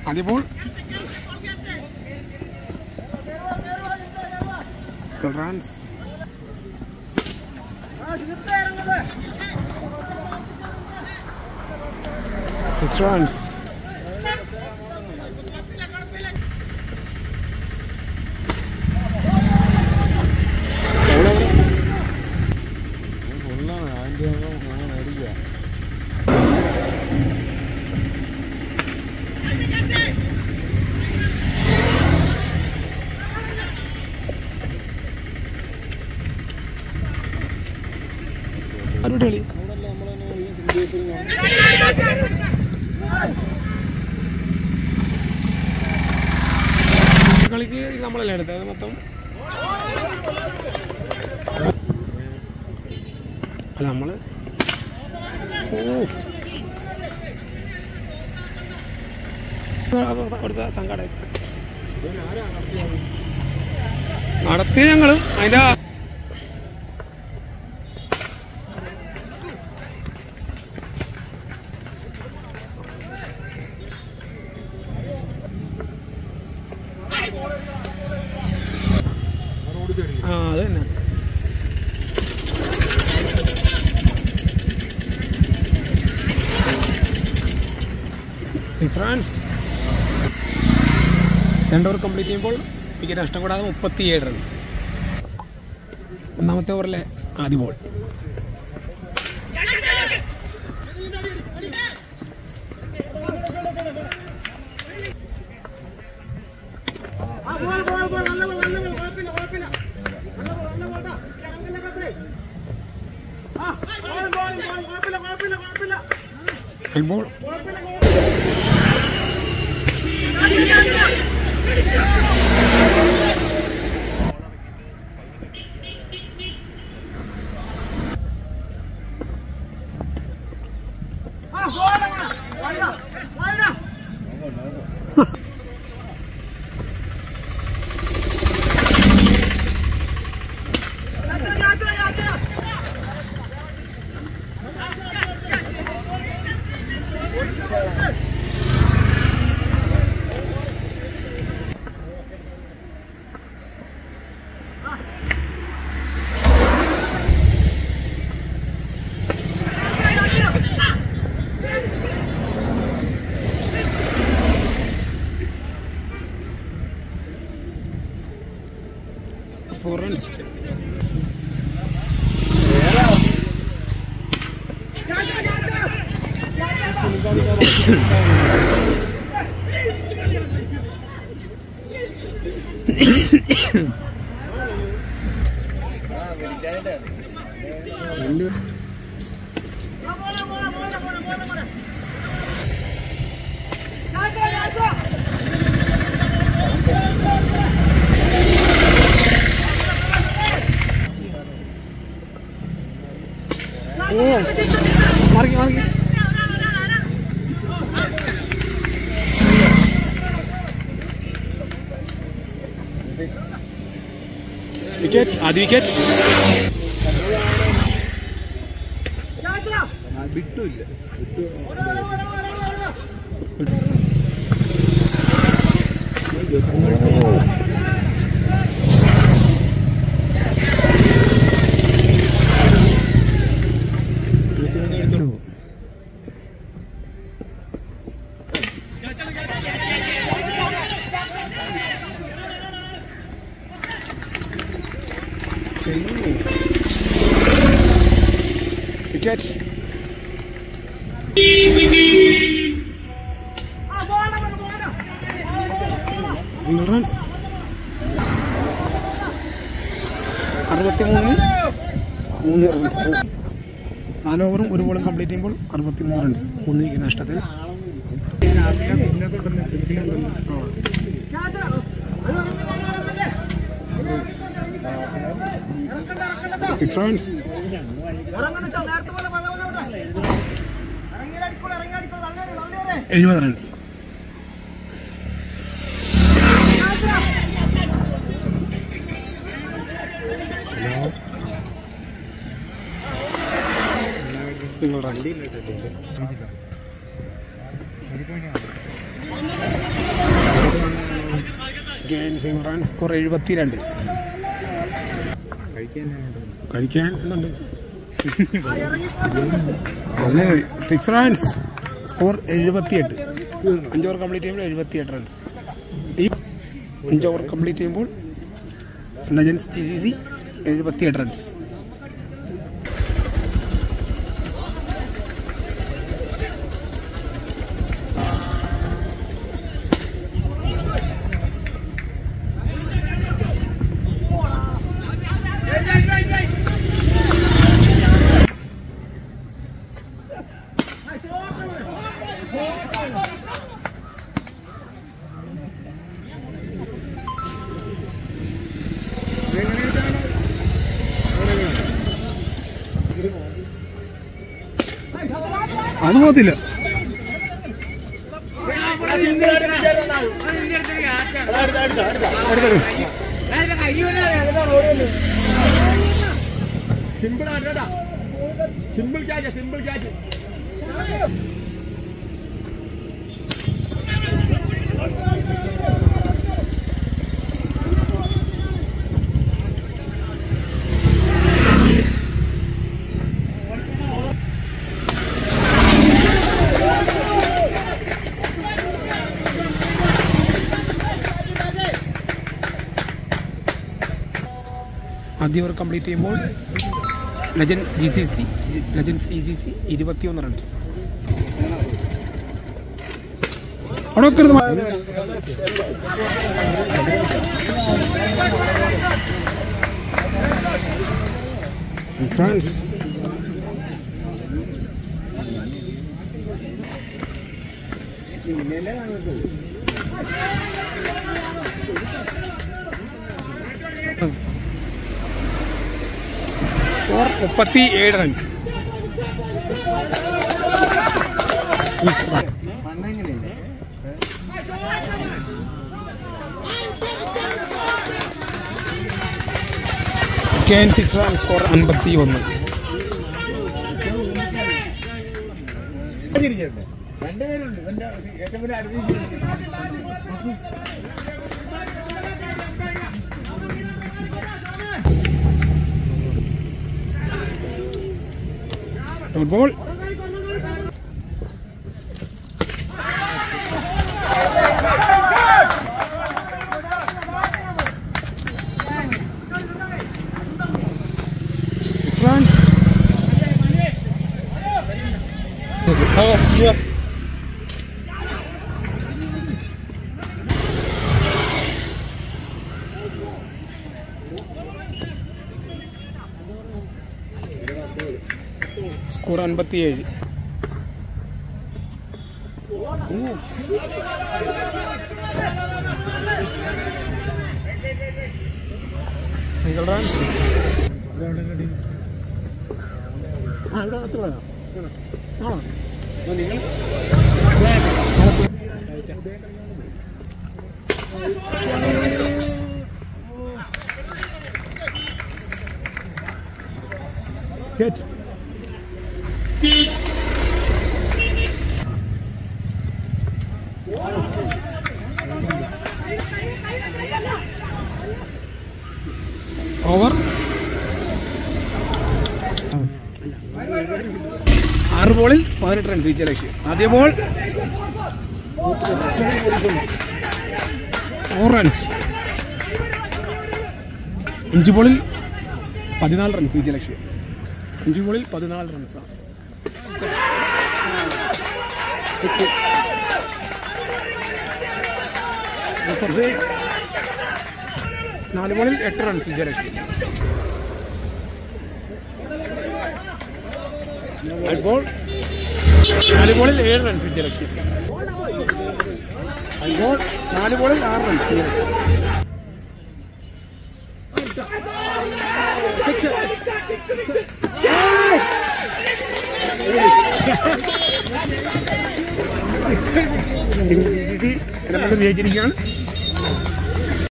അതിപ്പോൾ runs six runs ഫുള്ളാണ് അതിൻ്റെ അങ്ങനെ മേടിക്കുക ആരുടെ കളി അവിടെ നമ്മളെ ഈ സിംഗേഴ്സിൽ കളിക്ക് നമ്മളല്ലേ എടുത്തത് അത് മൊത്തം അല്ല നമ്മള് ഓ അവിടുത്തെ സംഘടന നടത്തി ഞങ്ങള് അതിന്റെ ആ- റോഡ് സൈഡിൽ ആ അത് തന്നെ സിക്സ് റൺസ് രണ്ട് ഓവർ കംപ്ലീറ്റ് ചെയ്യുമ്പോൾ വിക്കറ്റ് നഷ്ടം കൂടാതെ മുപ്പത്തിയേഴ് റൺസ് ഒന്നാമത്തെ ഓവറിലെ ആദ്യ ball red ball four runs ഓ മാറി മാറി വിക്കറ്റ് ആദ്യ വിക്കറ്റ് വിട്ടില്ല വിട്ടു വിക്കറ്റ് സിംഗിൾ റൺസ് അറുപത്തി മൂന്നിൽ മൂന്ന് റൺസ് നാല് ഓവറും ഒരു ബോളും കംപ്ലീറ്റ് ചെയ്യുമ്പോൾ അറുപത്തി മൂന്ന് റൺസ് മൂന്ന് വിക്കറ്റ് നഷ്ടത്തിൽ പിന്നെ തൊട്ടന്നെ സിക്സ് റൺസ് എഴുപത് റൺസ് സിംഗിൾ റൺസ് ഒരു പോയിന്റ് സിംഗിൾ റൺ സ്കോർ എഴുപത്തി രണ്ട് കഴിക്കാൻ കഴിക്കാൻ എന്തുണ്ട് നല്ല സിക്സ് റൺസ് സ്കോർ എഴുപത്തിയെട്ട് അഞ്ച് ഓവർ കംപ്ലീറ്റ് ചെയ്യുമ്പോൾ എഴുപത്തിയെട്ട് റൺസ് ഈ അഞ്ച് ഓവർ കംപ്ലീറ്റ് ചെയ്യുമ്പോൾ ലെജൻസ് ജി സി സി എഴുപത്തിയെട്ട് റൺസ് അത് പോകത്തില്ല സിമ്പിൾ ആട്ടാ സിമ്പിൾ ക്യാച്ച് സിമ്പിൾ ക്യാച്ച് ആദ്യ ഓവർ കംപ്ലീറ്റ് ചെയ്യുമ്പോൾ legend G C C legend E C C ഇരുപത്തിയൊന്ന് റൺസ് അവിടെ വെക്കരുത് മ- സിക്സ് റൺസ് സ്കോർ മുപ്പത്തി ഏഴ് റൺസ് സിക്സ് റൺ മണ്ണെങ്ങനെയല്ലേ കെൻ സിക്സ് റൺ സ്കോർ അൻപത്തി ഒന്ന് രണ്ടുപേരുണ്ട് എന്റെ ഏറ്റവും വലിയ advice dot ball six runs score അൻപത്തിയേഴ് സിംഗിൾ റൺസ് ആ ഇവിടെ അത്ര വേണം ആണോ നിങ്ങൾ Hit. ഓവർ ആറ് ബോളിൽ പതിനെട്ട് റൺസ് ജയിച്ച ലക്ഷ്യം ആദ്യ ബോൾ ഫോർ റൺസ് അഞ്ച് ബോളിൽ പതിനാല് റൺസ് വിജയ ലക്ഷ്യം അഞ്ച് ബോളിൽ പതിനാല് റൺസാണ് നാല് ബോളിൽ എട്ട് റൺസ് വിജയ ലക്ഷ്യം റെഡ് ബോൾ നാല് ബോളിൽ ഏഴ് റൺസ് വിജയ ലക്ഷ്യം വൈറ്റ് ബോൾ നാല് ബോളിൽ ആറ് റൺസ് വിജയ ലക്ഷ്യം ജി സി സി ഇടപെട്ട് വിജയിച്ചിരിക്കുകയാണ്